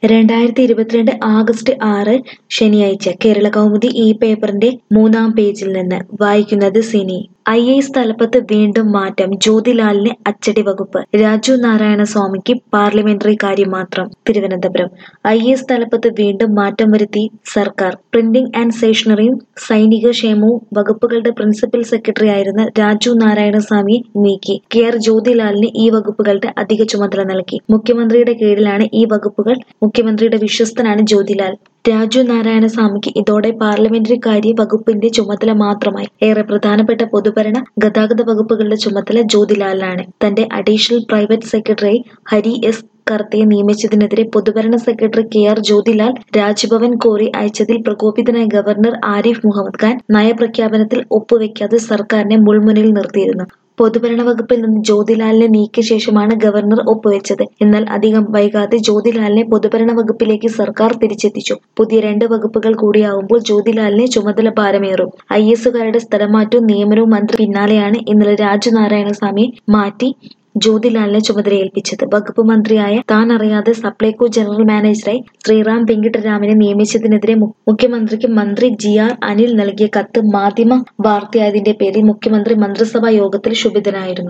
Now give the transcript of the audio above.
രണ്ടായിരത്തി ഇരുപത്തിരണ്ട് ആഗസ്റ്റ് ആറ് ശനിയാഴ്ച കേരള കൗമുദി ഈ പേപ്പറിന്റെ മൂന്നാം പേജിൽ നിന്ന് വായിക്കുന്നത് സിനി ഐ എസ് തലപ്പത്ത് വീണ്ടും മാറ്റം ജ്യോതിലാലിന് അച്ചടി വകുപ്പ് രാജു നാരായണ സ്വാമിക്ക് പാർലമെന്ററി കാര്യം മാത്രം തിരുവനന്തപുരം ഐ എസ് തലപ്പത്ത് വീണ്ടും മാറ്റം വരുത്തി സർക്കാർ പ്രിന്റിംഗ് ആൻഡ് സ്റ്റേഷനറിയും സൈനിക ക്ഷേമവും വകുപ്പുകളുടെ പ്രിൻസിപ്പൽ സെക്രട്ടറി ആയിരുന്ന രാജു നാരായണ സ്വാമിയെ നീക്കി കെ ആർ ജ്യോതിലാലിന് ഈ വകുപ്പുകളുടെ അധിക ചുമതല നൽകി മുഖ്യമന്ത്രിയുടെ കീഴിലാണ് ഈ വകുപ്പുകൾ മുഖ്യമന്ത്രിയുടെ വിശ്വസ്തനാണ് ജ്യോതിലാൽ രാജു നാരായണസ്വാമിക്ക് ഇതോടെ പാർലമെന്ററി കാര്യ വകുപ്പിന്റെ ചുമതല മാത്രമായി ഏറെ പ്രധാനപ്പെട്ട പൊതുഭരണ ഗതാഗത വകുപ്പുകളുടെ ചുമതല ജ്യോതിലാലിനാണ് തന്റെ additional private secretary Hari S കർത്തയെ നിയമിച്ചതിനെതിരെ പൊതുഭരണ secretary K R Jyothilal Raj Bhavan കോറി അയച്ചതിൽ പ്രകോപിതനായ ഗവർണർ ആരിഫ് മുഹമ്മദ് ഖാൻ നയപ്രഖ്യാപനത്തിൽ ഒപ്പുവെക്കാതെ സർക്കാരിനെ മുൾമുനയിൽ നിർത്തിയിരുന്നു പൊതുഭരണ വകുപ്പിൽ നിന്ന് ജ്യോതിലാലിനെ നീക്കിയ ശേഷമാണ് ഗവർണർ ഒപ്പുവെച്ചത് എന്നാൽ അധികം വൈകാതെ ജ്യോതിലാലിനെ പൊതുഭരണ വകുപ്പിലേക്ക് സർക്കാർ തിരിച്ചെത്തിച്ചു പുതിയ രണ്ട് വകുപ്പുകൾ കൂടിയാവുമ്പോൾ ജ്യോതിലാലിന് ചുമതല ഭാരമേറും ഐ എസുകാരുടെ സ്ഥലമാറ്റവും നിയമനവും മന്ത്രി പിന്നാലെയാണ് ഇന്നലെ രാജു നാരായണസ്വാമിയെ മാറ്റി ജ്യോതിലാലിനെ ചുമതലയേൽപ്പിച്ചത് വകുപ്പ് മന്ത്രിയായ താൻ അറിയാതെ സപ്ലൈകോ ജനറൽ മാനേജറായി ശ്രീറാം വെങ്കിട്ടരാമനെ നിയമിച്ചതിനെതിരെ മുഖ്യമന്ത്രിക്ക് മന്ത്രി ജി ആർ അനിൽ നൽകിയ കത്ത് മാധ്യമ വാർത്തയായതിന്റെ പേരിൽ മുഖ്യമന്ത്രി മന്ത്രിസഭാ യോഗത്തിൽ ക്ഷുഭിതനായിരുന്നു